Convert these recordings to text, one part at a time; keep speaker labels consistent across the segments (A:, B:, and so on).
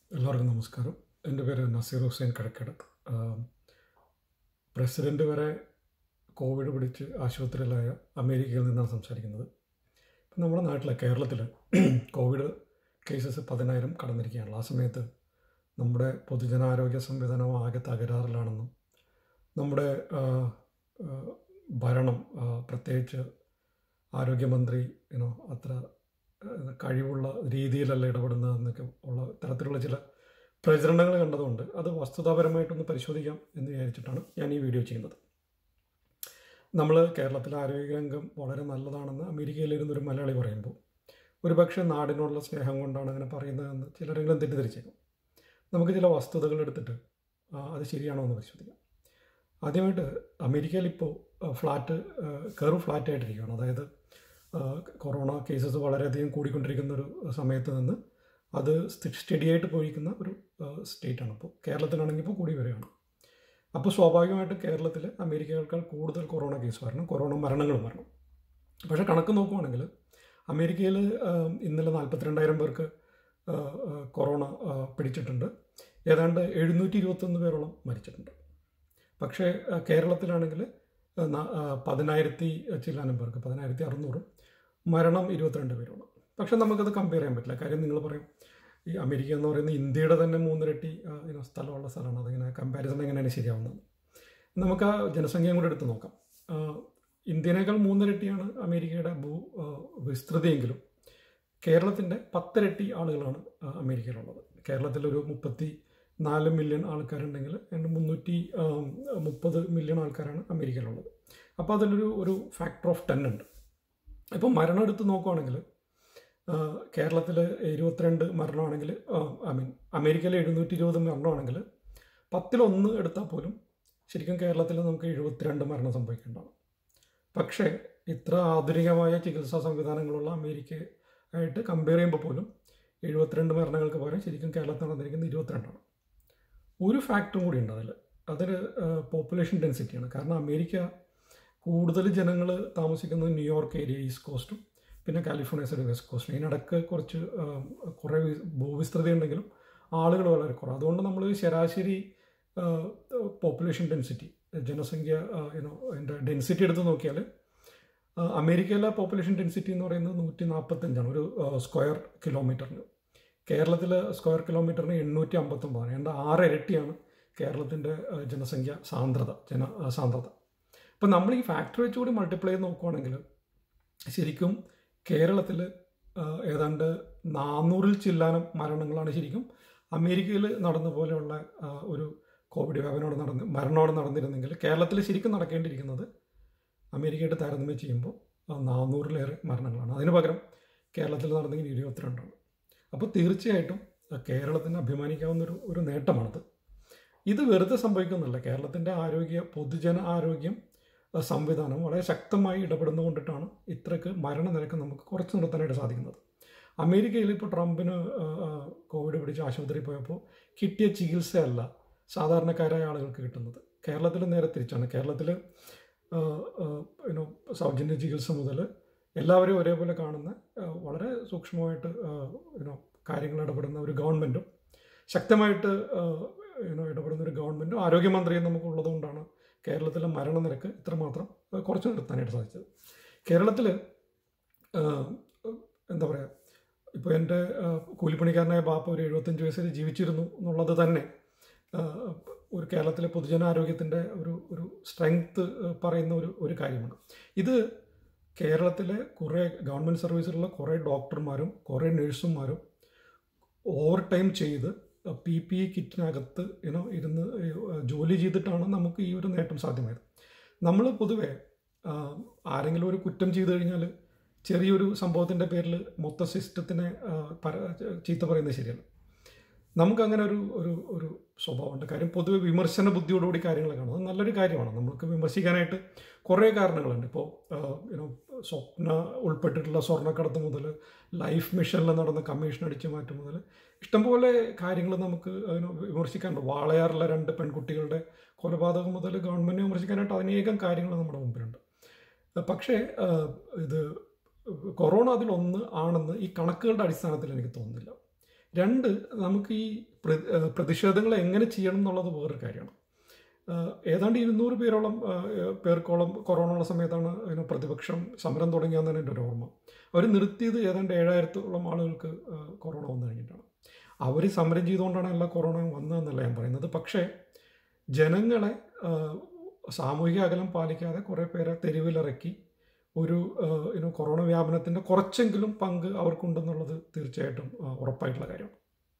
A: എല്ലാവർക്കും നമസ്കാരം എൻ്റെ പേര് നസീർ ഹുസൈൻ കടക്കട പ്രസിഡൻ്റ് വരെ കോവിഡ് പിടിച്ച് ആശുപത്രിയിലായ അമേരിക്കയിൽ നിന്നാണ് സംസാരിക്കുന്നത് ഇപ്പം നമ്മുടെ നാട്ടിലെ കേരളത്തിൽ കോവിഡ് കേസസ് പതിനായിരം കടന്നിരിക്കുകയാണല്ലോ ആ സമയത്ത് നമ്മുടെ പൊതുജനാരോഗ്യ സംവിധാനം ആകെ തകരാറിലാണെന്നും നമ്മുടെ ആ, ആ, ഭരണം ആ, പ്രത്യേകിച്ച് ആരോഗ്യമന്ത്രി യുനോ അത്ര ആ, കഴിവുള്ള രീതിയിലല്ല ഇടപെടുന്നതെന്നൊക്കെ ഉള്ള തരത്തിലുള്ള ചില പ്രചരണങ്ങൾ കണ്ടതുകൊണ്ട് അത് വസ്തുതാപരമായിട്ടൊന്ന് പരിശോധിക്കാം എന്ന് വിചാരിച്ചിട്ടാണ് ഞാൻ ഈ വീഡിയോ ചെയ്യുന്നത് നമ്മൾ കേരളത്തിലെ ആരോഗ്യരംഗം വളരെ നല്ലതാണെന്ന് അമേരിക്കയിലിരുന്ന ഒരു മലയാളി പറയുമ്പോൾ ഒരുപക്ഷെ നാടിനോടുള്ള സ്നേഹം കൊണ്ടാണ് അങ്ങനെ പറയുന്നതെന്ന് ചിലരെങ്കിലും തെറ്റിദ്ധരിച്ചേക്കും നമുക്ക് ചില വസ്തുതകൾ എടുത്തിട്ട് ആ, അത് ശരിയാണോ എന്ന് പരിശോധിക്കാം ആദ്യമായിട്ട് അമേരിക്കയിൽ ഇപ്പോൾ ഫ്ലാറ്റ് കർവ് ഫ്ലാറ്റ് ആയിട്ടിരിക്കുകയാണ് അതായത് ആ, കൊറോണ കേസസ് വളരെയധികം കൂടിക്കൊണ്ടിരിക്കുന്ന ഒരു സമയത്ത് നിന്ന് അത് സ്റ്റഡി ആയിട്ട് പോയിരിക്കുന്ന ഒരു സ്റ്റേറ്റാണ് അപ്പോൾ കേരളത്തിലാണെങ്കിൽ ഇപ്പോൾ കൂടി വരികയാണ് അപ്പോൾ സ്വാഭാവികമായിട്ട് കേരളത്തിൽ അമേരിക്കയേക്കാൾ കൂടുതൽ കൊറോണ കേസ് വരണം കൊറോണ മരണങ്ങളും വരണം പക്ഷേ കണക്ക് നോക്കുവാണെങ്കിൽ അമേരിക്കയിൽ ഇന്നലെ നാൽപ്പത്തിരണ്ടായിരം പേർക്ക് ആ, ആ, കൊറോണ ആ, പിടിച്ചിട്ടുണ്ട് ഏതാണ്ട് എഴുന്നൂറ്റി ഇരുപത്തൊന്ന് പേരോളം മരിച്ചിട്ടുണ്ട് പക്ഷേ ആ, കേരളത്തിലാണെങ്കിൽ ആ, ന- ആ, പതിനായിരത്തി ചില്ലാനം പേർക്ക് പതിനായിരത്തി അറുന്നൂറും മരണം ഇരുപത്തിരണ്ട് പേരോളം പക്ഷെ നമുക്കത് കമ്പയർ ചെയ്യാൻ പറ്റില്ല കാര്യം നിങ്ങൾ പറയും ഈ അമേരിക്ക എന്ന് പറയുന്നത് ഇന്ത്യയുടെ തന്നെ മൂന്നിരട്ടി ആ, ഇനോ സ്ഥലമുള്ള സ്ഥലമാണ് അതിങ്ങനെ കമ്പാരിസൺ എങ്ങനെയാണ് ശരിയാവുന്നത് നമുക്ക് ആ ജനസംഖ്യയും കൂടെ എടുത്ത് നോക്കാം ആ, ഇന്ത്യനേക്കാൾ മൂന്നിരട്ടിയാണ് അമേരിക്കയുടെ ഭൂ ആ, വിസ്തൃതിയെങ്കിലും കേരളത്തിൻ്റെ പത്തിരട്ടി ആളുകളാണ് ആ, അമേരിക്കയിലുള്ളത് കേരളത്തിലൊരു മുപ്പത്തി നാല് മില്യൺ ആൾക്കാരുണ്ടെങ്കിൽ രണ്ട് മുന്നൂറ്റി ആ, മുപ്പത് മില്യൺ ആൾക്കാരാണ് അമേരിക്കയിലുള്ളത് അപ്പോൾ അതിലൊരു ഒരു ഫാക്ടർ ഓഫ് ടെൻ ഉണ്ട് ഇപ്പോൾ മരണം എടുത്ത് നോക്കുവാണെങ്കിൽ കേരളത്തിൽ ഇരുപത്തിരണ്ട് മരണമാണെങ്കിൽ ഐ മീൻ അമേരിക്കയിൽ എഴുന്നൂറ്റി ഇരുപത് മരണമാണെങ്കിൽ പത്തിലൊന്ന് എടുത്താൽ പോലും ശരിക്കും കേരളത്തിൽ നമുക്ക് എഴുപത്തിരണ്ട് മരണം സംഭവിക്കേണ്ടതാണ് പക്ഷേ ഇത്ര ആധുനികമായ ചികിത്സാ സംവിധാനങ്ങളുള്ള അമേരിക്ക ആയിട്ട് കമ്പയർ ചെയ്യുമ്പോൾ പോലും എഴുപത്തിരണ്ട് മരണങ്ങൾക്ക് പകരം ശരിക്കും കേരളത്തിൽ നടന്നിരിക്കുന്നത് ഇരുപത്തിരണ്ടാണ് ഒരു ഫാക്ടറും കൂടി ഉണ്ട് അതിൽ അതൊരു പോപ്പുലേഷൻ ഡെൻസിറ്റിയാണ് കാരണം അമേരിക്ക കൂടുതൽ ജനങ്ങൾ താമസിക്കുന്നത് ന്യൂയോർക്ക് ഏരിയ ഈസ്റ്റ് കോസ്റ്റും പിന്നെ കാലിഫോർണിയ സൈഡ് വെസ്റ്റ് കോസ്റ്റും ഇതിനിടക്ക് കുറച്ച് ആ, കുറേ വി- ഭൂവിസ്തൃതി ഉണ്ടെങ്കിലും ആളുകൾ വളരെ കുറവ് അതുകൊണ്ട് നമ്മൾ ശരാശരി പോപ്പുലേഷൻ ഡെൻസിറ്റി ജനസംഖ്യ യുനോ അതിൻ്റെ ഡെൻസിറ്റി എടുത്ത് നോക്കിയാൽ ആ, അമേരിക്കയിലെ പോപ്പുലേഷൻ ഡെൻസിറ്റി എന്ന് പറയുന്നത് നൂറ്റി നാൽപ്പത്തഞ്ചാണ് ഒരു സ്ക്വയർ കിലോമീറ്ററിന് കേരളത്തിൽ സ്ക്വയർ കിലോമീറ്ററിന് എണ്ണൂറ്റി അമ്പത്തൊമ്പതാണ് ഏതാണ്ട് ആറ് ഇരട്ടിയാണ് കേരളത്തിൻ്റെ ആ, ജനസംഖ്യ സാന്ദ്രത ജന ആ, സാന്ദ്രത അപ്പം നമ്മൾ ഈ ഫാക്ടർ വെച്ചുകൂടി മൾട്ടിപ്ലൈ ചെയ്ത് നോക്കുവാണെങ്കിൽ ശരിക്കും കേരളത്തിൽ ഏതാണ്ട് നാനൂറിൽ ചില്ലാനം മരണങ്ങളാണ് ശരിക്കും അമേരിക്കയിൽ നടന്ന പോലെയുള്ള ആ, ഒരു കോവിഡ് വ്യാപനോട് നടന്ന് മരണോട് നടന്നിരുന്നെങ്കിൽ കേരളത്തിൽ ശരിക്കും നടക്കേണ്ടിയിരിക്കുന്നത് അമേരിക്കയായിട്ട് താരതമ്യം ചെയ്യുമ്പോൾ ആ നാനൂറിലേറെ മരണങ്ങളാണ് അതിന് പകരം കേരളത്തിൽ നടന്നെങ്കിൽ ഇരുപത്തിരണ്ടാണ് അപ്പോൾ തീർച്ചയായിട്ടും ആ, കേരളത്തിന് അഭിമാനിക്കാവുന്ന ഒരു ഒരു നേട്ടമാണത് ഇത് വെറുതെ സംഭവിക്കുന്നില്ല കേരളത്തിൻ്റെ ആരോഗ്യ പൊതുജന ആരോഗ്യം ആ, സംവിധാനം വളരെ ശക്തമായി ഇടപെടുന്നുകൊണ്ടിട്ടാണ് ഇത്രയ്ക്ക് മരണനിരക്ക് നമുക്ക് കുറച്ച് നിർത്താനായിട്ട് സാധിക്കുന്നത് അമേരിക്കയിൽ ഇപ്പോൾ ട്രംപിന് ആ, ആ, കോവിഡ് പിടിച്ച് ആശുപത്രിയിൽ പോയപ്പോൾ കിട്ടിയ ചികിത്സയല്ല സാധാരണക്കാരായ ആളുകൾക്ക് കിട്ടുന്നത് കേരളത്തിൽ നേരെ തിരിച്ചാണ് കേരളത്തിൽ യുനോ സൗജന്യ ചികിത്സ മുതൽ എല്ലാവരെയും ഒരേപോലെ കാണുന്ന ആ, വളരെ സൂക്ഷ്മമായിട്ട് യുനോ കാര്യങ്ങൾ ഇടപെടുന്ന ഒരു ഗവൺമെൻറ്റും ശക്തമായിട്ട് യുനോ ഇടപെടുന്ന ഒരു ഗവൺമെൻറ്റും ആരോഗ്യമന്ത്രിയും നമുക്കുള്ളതുകൊണ്ടാണ് കേരളത്തിലെ മരണനിരക്ക് ഇത്രമാത്രം ആ, കുറച്ച് നിർത്താനായിട്ട് സാധിച്ചത് കേരളത്തിൽ എന്താ പറയുക ഇപ്പോൾ എൻ്റെ ആ, കൂലിപ്പണിക്കാരനായ ബാപ്പ ഒരു എഴുപത്തഞ്ച് വയസ്സിൽ ജീവിച്ചിരുന്നു എന്നുള്ളത് തന്നെ ആ, ഒരു കേരളത്തിലെ പൊതുജനാരോഗ്യത്തിൻ്റെ ഒരു ഒരു സ്ട്രെങ്ത്ത് പറയുന്ന ഒരു ഒരു കാര്യമാണ് ഇത് കേരളത്തിലെ കുറേ ഗവൺമെൻറ് സർവീസിലുള്ള കുറേ ഡോക്ടർമാരും കുറേ നഴ്സുമാരും ഓവർ ടൈം ചെയ്ത് പി പി ഇ കിറ്റിനകത്ത് ഇനോ ഇരുന്ന് ഏഹ്, ജോലി ചെയ്തിട്ടാണ് നമുക്ക് ഈ ഒരു നേട്ടം സാധ്യമായത് നമ്മൾ പൊതുവെ ആ, ആരെങ്കിലും ഒരു കുറ്റം ചെയ്തു കഴിഞ്ഞാൽ ചെറിയൊരു സംഭവത്തിൻ്റെ പേരിൽ മൊത്ത സിസ്റ്റത്തിനെ ആ, പര- ചീത്ത പറയുന്നത് ശരിയല്ല നമുക്കങ്ങനെ ഒരു ഒരു ഒരു സ്വഭാവമുണ്ട് കാര്യം പൊതുവെ വിമർശന ബുദ്ധിയോടുകൂടി കാര്യങ്ങൾ കാണും അത് നല്ലൊരു കാര്യമാണ് നമുക്ക് വിമർശിക്കാനായിട്ട് കുറേ കാരണങ്ങളുണ്ട് ഇപ്പോൾ യുനോ സ്വപ്ന ഉൾപ്പെട്ടിട്ടുള്ള സ്വർണ്ണക്കടത്ത് മുതൽ ലൈഫ് മിഷനിൽ നടന്ന കമ്മീഷൻ അടിച്ചു മാറ്റം മുതൽ ഇഷ്ടംപോലെ കാര്യങ്ങൾ നമുക്ക് അതിന് വിമർശിക്കാനുണ്ട് വാളയാറിലെ രണ്ട് പെൺകുട്ടികളുടെ കൊലപാതകം മുതൽ ഗവൺമെൻറ് വിമർശിക്കാനായിട്ട് അനേകം കാര്യങ്ങൾ നമ്മുടെ മുമ്പിലുണ്ട് പക്ഷേ ആ, ഇത് കൊറോണ അതിലൊന്ന് ആണെന്ന് ഈ കണക്കുകളുടെ അടിസ്ഥാനത്തിൽ എനിക്ക് തോന്നുന്നില്ല രണ്ട് നമുക്ക് ഈ പ്ര- ഏഹ് പ്രതിഷേധങ്ങൾ എങ്ങനെ ചെയ്യണം എന്നുള്ളത് വേറൊരു കാര്യമാണ് ഏഹ് ഏതാണ്ട് ഇരുന്നൂറ് പേരോളം ഏഹ് പേർക്കോളം കൊറോണ ഉള്ള സമയത്താണ് ഇതിന് പ്രതിപക്ഷം സമരം തുടങ്ങിയെന്നാണ് എൻ്റെ ഒരു ഓർമ്മ അവർ നിർത്തിയത് ഏതാണ്ട് ഏഴായിരത്തോളം ആളുകൾക്ക് ഏഹ് കൊറോണ വന്നു കഴിഞ്ഞിട്ടാണ് അവർ സമരം ചെയ്തുകൊണ്ടാണ് എല്ലാ കൊറോണ വന്നതെന്നല്ല ഞാൻ പറയുന്നത് പക്ഷേ ജനങ്ങളെ ഏഹ് സാമൂഹിക അകലം പാലിക്കാതെ കുറേ പേരെ തെരുവിലിറക്കി ഒരു ഏഹ് ഇനോ കൊറോണ വ്യാപനത്തിൻ്റെ കുറച്ചെങ്കിലും പങ്ക് അവർക്കുണ്ടെന്നുള്ളത് തീർച്ചയായിട്ടും ഏഹ് ഉറപ്പായിട്ടുള്ള കാര്യമാണ്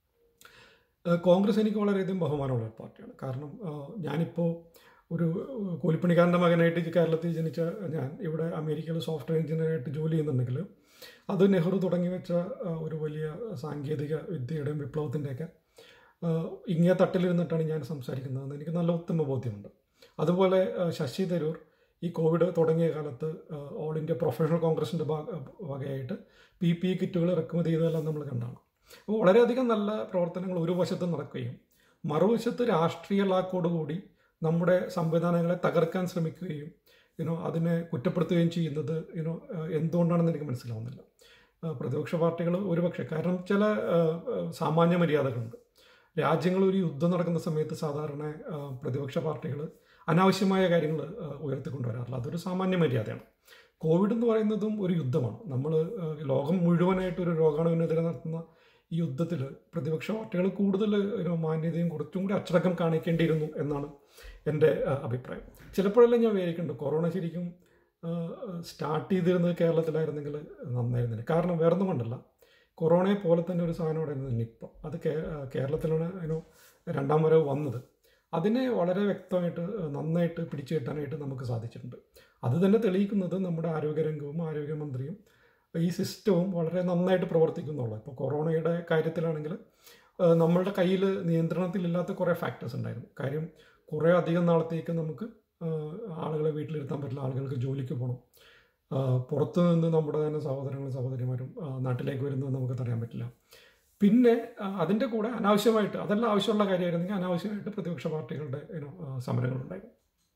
A: ഏഹ് കോൺഗ്രസ് എനിക്ക് വളരെയധികം ബഹുമാനമുള്ള ഒരു പാർട്ടിയാണ് കാരണം ഏഹ് ഞാനിപ്പോൾ ഒരു ഏഹ് കൂലിപ്പണിക്കാരൻ്റെ മകനായിട്ട് ഈ കേരളത്തിൽ ജനിച്ച ഞാൻ ഇവിടെ അമേരിക്കയിൽ സോഫ്റ്റ്വെയർ എഞ്ചിനീയറായിട്ട് ജോലി ചെയ്യുന്നുണ്ടെങ്കിൽ അത് നെഹ്റു തുടങ്ങി വെച്ച ഏഹ് ഒരു വലിയ സാങ്കേതിക വിദ്യയുടെയും വിപ്ലവത്തിൻ്റെയൊക്കെ ഏഹ് ഇങ്ങേ തട്ടിലിരുന്നിട്ടാണ് ഞാൻ സംസാരിക്കുന്നതെന്ന് എനിക്ക് നല്ല ഉത്തമ ബോധ്യമുണ്ട് അതുപോലെ ഏഹ് ശശി തരൂർ ഈ കോവിഡ് തുടങ്ങിയ കാലത്ത് ഏഹ് ഓൾ ഇന്ത്യ പ്രൊഫഷണൽ കോൺഗ്രസിൻ്റെ വകയായിട്ട് പി പി കിറ്റുകൾ ഇറക്കുമതി ചെയ്തതെല്ലാം നമ്മൾ കണ്ടാണ് അപ്പോൾ വളരെയധികം നല്ല പ്രവർത്തനങ്ങൾ ഒരു വശത്ത് നടക്കുകയും മറുവശത്ത് രാഷ്ട്രീയ ലാക്കോടുകൂടി നമ്മുടെ സംവിധാനങ്ങളെ തകർക്കാൻ ശ്രമിക്കുകയും യുനോ അതിനെ കുറ്റപ്പെടുത്തുകയും ചെയ്യുന്നത് യുനോ എന്തുകൊണ്ടാണെന്ന് എനിക്ക് മനസ്സിലാവുന്നില്ല ഏഹ് പ്രതിപക്ഷ പാർട്ടികൾ ഒരുപക്ഷെ കാരണം ചില ഏഹ്, ഏഹ്, സാമാന്യ മര്യാദകളുണ്ട് രാജ്യങ്ങൾ ഒരു യുദ്ധം നടക്കുന്ന സമയത്ത് സാധാരണ ഏഹ്, പ്രതിപക്ഷ പാർട്ടികൾ അനാവശ്യമായ കാര്യങ്ങൾ ഏഹ്, ഉയർത്തിക്കൊണ്ടുവരാറില്ല അതൊരു സാമാന്യ മര്യാദയാണ് കോവിഡ് എന്ന് പറയുന്നതും ഒരു യുദ്ധമാണ് നമ്മൾ ലോകം മുഴുവനായിട്ട് ഒരു രോഗാണുവിനെതിരെ നടത്തുന്ന ഈ യുദ്ധത്തിൽ പ്രതിപക്ഷ പാർട്ടികൾ കൂടുതൽ ഒരു മാന്യതയും കുറച്ചും കൂടി അച്ചടക്കം കാണിക്കേണ്ടിയിരുന്നു എന്നാണ് എൻ്റെ ആ, അഭിപ്രായം ചിലപ്പോഴെല്ലാം ഞാൻ വിചാരിക്കുന്നുണ്ട് കൊറോണ ശരിക്കും സ്റ്റാർട്ട് ചെയ്തിരുന്നത് കേരളത്തിലായിരുന്നെങ്കിൽ നന്നായിരുന്നില്ല കാരണം വേറൊന്നും കൊണ്ടല്ല കൊറോണയെ പോലെ തന്നെ ഒരു സാധനം ഉണ്ടായിരുന്നു നിപ്പ അത് കേ- ആ, കേരളത്തിലാണ് അതിന് രണ്ടാം വരവ് വന്നത് അതിനെ വളരെ വ്യക്തമായിട്ട് ആ, നന്നായിട്ട് പിടിച്ചു കെട്ടാനായിട്ട് നമുക്ക് സാധിച്ചിട്ടുണ്ട് അത് തന്നെ തെളിയിക്കുന്നത് നമ്മുടെ ആരോഗ്യരംഗവും ആരോഗ്യമന്ത്രിയും ഈ സിസ്റ്റവും വളരെ നന്നായിട്ട് പ്രവർത്തിക്കുന്നുള്ളൂ ഇപ്പോൾ കൊറോണയുടെ കാര്യത്തിലാണെങ്കിൽ ആ, നമ്മളുടെ കയ്യിൽ നിയന്ത്രണത്തിലില്ലാത്ത കുറേ ഫാക്ടേഴ്സ് ഉണ്ടായിരുന്നു കാര്യം കുറേ അധികം നാളത്തേക്ക് നമുക്ക് ആ, ആളുകളെ വീട്ടിലിരുത്താൻ പറ്റില്ല ആളുകൾക്ക് ജോലിക്ക് പോകണം ആ, പുറത്ത് നിന്ന് നമ്മുടെ തന്നെ സഹോദരങ്ങളും സഹോദരിമാരും ആ, നാട്ടിലേക്ക് വരുന്നത് നമുക്ക് തടയാൻ പറ്റില്ല പിന്നെ ആ, അതിൻ്റെ കൂടെ അനാവശ്യമായിട്ട് അതെല്ലാം ആവശ്യമുള്ള കാര്യമായിരുന്നെങ്കിൽ അനാവശ്യമായിട്ട് പ്രതിപക്ഷ പാർട്ടികളുടെ യുനോ സമരങ്ങളുണ്ടായിരുന്നു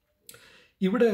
A: ഇവിടെ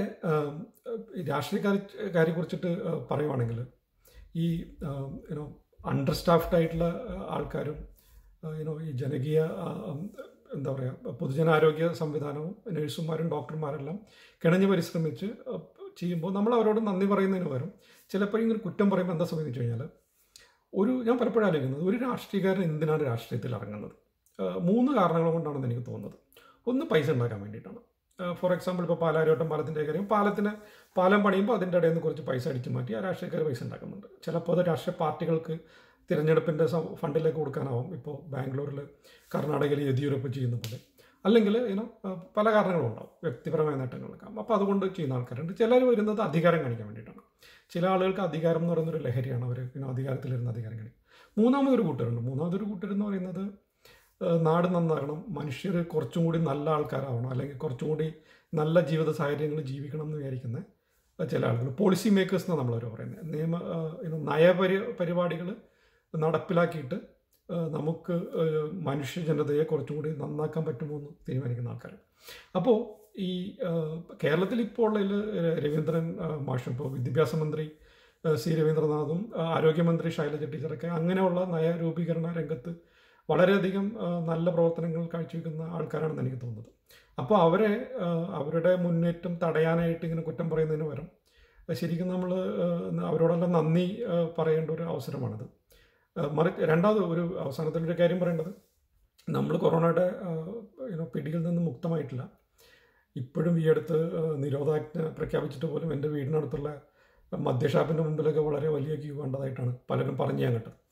A: രാഷ്ട്രീയക്കാരെ കുറിച്ചിട്ട് ആ, പറയുവാണെങ്കിൽ ഈ യുനോ അണ്ടർ സ്റ്റാഫ്ഡ് ആയിട്ടുള്ള ആ, ആൾക്കാരും യുനോ ഈ ജനകീയ ആ, ഉം, എന്താ പറയുക പൊതുജനാരോഗ്യ സംവിധാനവും നഴ്സുമാരും ഡോക്ടർമാരെല്ലാം കിണഞ്ഞ് പരിശ്രമിച്ച് ആ, ചെയ്യുമ്പോൾ നമ്മൾ അവരോട് നന്ദി പറയുന്നതിന് പകരം ചിലപ്പോൾ ഇങ്ങനെ കുറ്റം പറയുമ്പോൾ എന്താ സംബന്ധിച്ചു കഴിഞ്ഞാൽ ഒരു ഞാൻ പലപ്പോഴും ആലോചിക്കുന്നത് ഒരു രാഷ്ട്രീയക്കാരൻ എന്തിനാണ് രാഷ്ട്രീയത്തിൽ ഇറങ്ങുന്നത് ആ, മൂന്ന് കാരണങ്ങൾ കൊണ്ടാണെന്ന് എനിക്ക് തോന്നുന്നത് ഒന്ന് പൈസ ഉണ്ടാക്കാൻ വേണ്ടിയിട്ടാണ് ഫോർ എക്സാമ്പിൾ ഇപ്പോൾ പാലാരോട്ടം പാലത്തിൻ്റെ കാര്യം പാലത്തിന് പാലം പണിയുമ്പോൾ അതിൻ്റെ ഇടയിൽ നിന്ന് കുറച്ച് പൈസ അടിച്ചു മാറ്റി ആ രാഷ്ട്രീയക്കാർ പൈസ ഉണ്ടാക്കുന്നുണ്ട് ചിലപ്പോൾ അത് രാഷ്ട്രീയ പാർട്ടികൾക്ക് തിരഞ്ഞെടുപ്പിൻ്റെ സം- ഫണ്ടിലേക്ക് കൊടുക്കാനാവും ഇപ്പോൾ ബാംഗ്ലൂരിൽ കർണാടകയിൽ യെദ്യൂരപ്പ ചെയ്യുന്ന പോലെ അല്ലെങ്കിൽ ഇനോ പല കാരണങ്ങളും ഉണ്ടാവും വ്യക്തിപരമായ നേട്ടങ്ങളൊക്കെ അപ്പോൾ അതുകൊണ്ട് ചെയ്യുന്ന ആൾക്കാരുണ്ട് ചിലർ വരുന്നത് അധികാരം കാണിക്കാൻ വേണ്ടിയിട്ടാണ് ചില ആളുകൾക്ക് അധികാരം എന്ന് പറയുന്നൊരു ലഹരിയാണ് അവർ പിന്നെ അധികാരത്തിലിരുന്ന് അധികാരം കാണിക്കും മൂന്നാമതൊരു കൂട്ടരുണ്ട് മൂന്നാമതൊരു കൂട്ടരെന്ന് പറയുന്നത് ഏഹ് നാട് നന്നാകണം മനുഷ്യർ കുറച്ചും കൂടി നല്ല ആൾക്കാരാവണം അല്ലെങ്കിൽ കുറച്ചും കൂടി നല്ല ജീവിത സാഹചര്യങ്ങൾ ജീവിക്കണം എന്ന് വിചാരിക്കുന്ന ചില ആളുകൾ പോളിസി മേക്കേഴ്സ് എന്നാണ് നമ്മളവർ പറയുന്നത് നിയമ ഏഹ് ഇനോ നയപരി പരിപാടികൾ നടപ്പിലാക്കിയിട്ട് ഏഹ് നമുക്ക് ഏഹ് മനുഷ്യജനതയെ കുറച്ചും കൂടി നന്നാക്കാൻ പറ്റുമോ എന്ന് തീരുമാനിക്കുന്ന ആൾക്കാർ അപ്പോൾ ഈ ഏഹ് കേരളത്തിൽ ഇപ്പോൾ ഉള്ളതിൽ രവീന്ദ്രൻ ഏഹ് മാഷും ഇപ്പോൾ വിദ്യാഭ്യാസ മന്ത്രി ഏഹ് സി രവീന്ദ്രനാഥും ഏഹ് ആരോഗ്യമന്ത്രി ശൈലജ ടീച്ചറൊക്കെ അങ്ങനെയുള്ള നയരൂപീകരണ രംഗത്ത് വളരെയധികം ഏഹ് നല്ല പ്രവർത്തനങ്ങൾ കാഴ്ചവെക്കുന്ന ആൾക്കാരാണെന്ന് എനിക്ക് തോന്നുന്നത് അപ്പോൾ അവരെ ഏഹ് അവരുടെ മുന്നേറ്റം തടയാനായിട്ട് ഇങ്ങനെ കുറ്റം പറയുന്നതിന് പകരം ഏഹ് ശരിക്കും നമ്മൾ അവരോടെല്ലാം നന്ദി ഏഹ് പറയേണ്ട ഒരു അവസരമാണിത് ഏഹ് മറി രണ്ടാമത് ഒരു അവസാനത്തിലൊരു കാര്യം പറയേണ്ടത് നമ്മൾ കൊറോണയുടെ യുനോ പിടിയിൽ നിന്ന് മുക്തമായിട്ടില്ല ഇപ്പോഴും ഈ അടുത്ത് ഏഹ് നിരോധാജ്ഞ പ്രഖ്യാപിച്ചിട്ട് പോലും എൻ്റെ വീടിനടുത്തുള്ള മദ്യഷാപ്പിൻ്റെ മുമ്പിലൊക്കെ വളരെ വലിയ ക്യൂ കണ്ടതായിട്ടാണ് പലരും പറഞ്ഞു ഞാൻ കേട്ടത്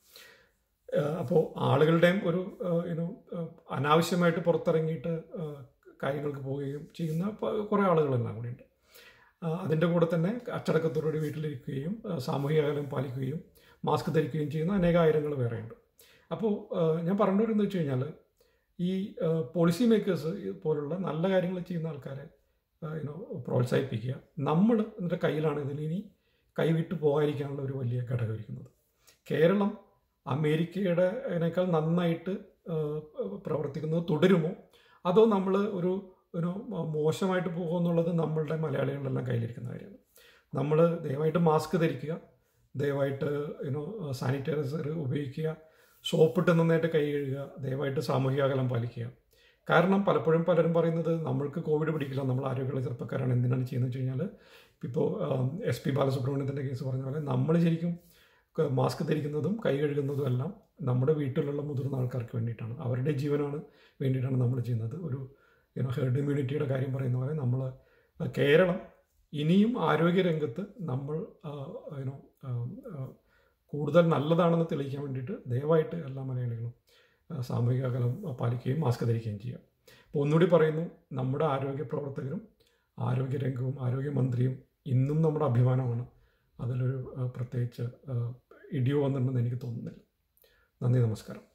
A: അപ്പോൾ ആളുകളുടെയും ഒരു യുനോ അനാവശ്യമായിട്ട് പുറത്തിറങ്ങിയിട്ട് ഏഹ് കാര്യങ്ങൾക്ക് പോവുകയും ചെയ്യുന്ന പ- കുറേ ആളുകളെല്ലാം കൂടിയുണ്ട് അതിൻ്റെ കൂടെ തന്നെ അച്ചടക്കത്തോടുകൂടി വീട്ടിലിരിക്കുകയും ഏഹ് സാമൂഹിക അകലം പാലിക്കുകയും മാസ്ക് ധരിക്കുകയും ചെയ്യുന്ന അനേകായിരങ്ങൾ വേറെയുണ്ട് അപ്പോൾ ഏഹ് ഞാൻ പറഞ്ഞു വരുന്നത് വെച്ച് കഴിഞ്ഞാൽ ഈ പോളിസി മേക്കേഴ്സ് പോലുള്ള നല്ല കാര്യങ്ങൾ ചെയ്യുന്ന ആൾക്കാരെ യുനോ പ്രോത്സാഹിപ്പിക്കുക നമ്മൾ എന്നിട്ട് കയ്യിലാണ് ഇതിൽ ഇനി കൈവിട്ട് പോകാതിരിക്കാനുള്ള ഒരു വലിയ ഘടകം ഇരിക്കുന്നത് കേരളം അമേരിക്കയുടെ അതിനേക്കാൾ നന്നായിട്ട് ഏഹ്, പ്രവർത്തിക്കുന്നത് തുടരുമോ അതോ നമ്മൾ ഒരു ഒരു മോശമായിട്ട് പോകുമോ എന്നുള്ളത് നമ്മളുടെ മലയാളികളുടെ എല്ലാം കയ്യിലിരിക്കുന്ന കാര്യമാണ് നമ്മൾ ദയവായിട്ട് മാസ്ക് ധരിക്കുക ദയവായിട്ട് യുനോ സാനിറ്റൈസർ ഉപയോഗിക്കുക സോപ്പിട്ട് നന്നായിട്ട് കൈ കഴുകുക ദയവായിട്ട് സാമൂഹിക അകലം പാലിക്കുക കാരണം പലപ്പോഴും പലരും പറയുന്നത് നമ്മൾക്ക് കോവിഡ് പിടിക്കില്ല നമ്മൾ ആരോഗ്യമുള്ള ചെറുപ്പക്കാരാണ് എന്തിനാണ് ചെയ്യുന്നത് വെച്ച് കഴിഞ്ഞാൽ ഇപ്പോൾ എസ് പി ബാലസുബ്രഹ്മണ്യത്തിൻ്റെ കേസ് പറഞ്ഞ പോലെ നമ്മൾ ശരിക്കും ക- മാസ്ക് ധരിക്കുന്നതും കൈ കഴുകുന്നതും എല്ലാം നമ്മുടെ വീട്ടിലുള്ള മുതിർന്ന ആൾക്കാർക്ക് വേണ്ടിയിട്ടാണ് അവരുടെ ജീവനാണ് വേണ്ടിയിട്ടാണ് നമ്മൾ ചെയ്യുന്നത് ഒരു യുനോ ഹെർഡ് ഇമ്മ്യൂണിറ്റിയുടെ കാര്യം പറയുന്ന പോലെ നമ്മൾ കേരളം ഇനിയും ആരോഗ്യരംഗത്ത് നമ്മൾ യുനോ കൂടുതൽ നല്ലതാണെന്ന് തെളിയിക്കാൻ വേണ്ടിയിട്ട് ദയവായിട്ട് എല്ലാ മലയാളികളും ആ, സാമൂഹിക അകലം പാലിക്കുകയും മാസ്ക് ധരിക്കുകയും ചെയ്യുക അപ്പോൾ ഒന്നുകൂടി പറയുന്നു നമ്മുടെ ആരോഗ്യ പ്രവർത്തകരും ആരോഗ്യരംഗവും ആരോഗ്യമന്ത്രിയും ഇന്നും നമ്മുടെ അഭിമാനമാണ് അതിലൊരു ആ, പ്രത്യേകിച്ച് ആ, ഇടിയോ വന്നിട്ടുണ്ടെന്ന് എനിക്ക് തോന്നുന്നില്ല നന്ദി നമസ്കാരം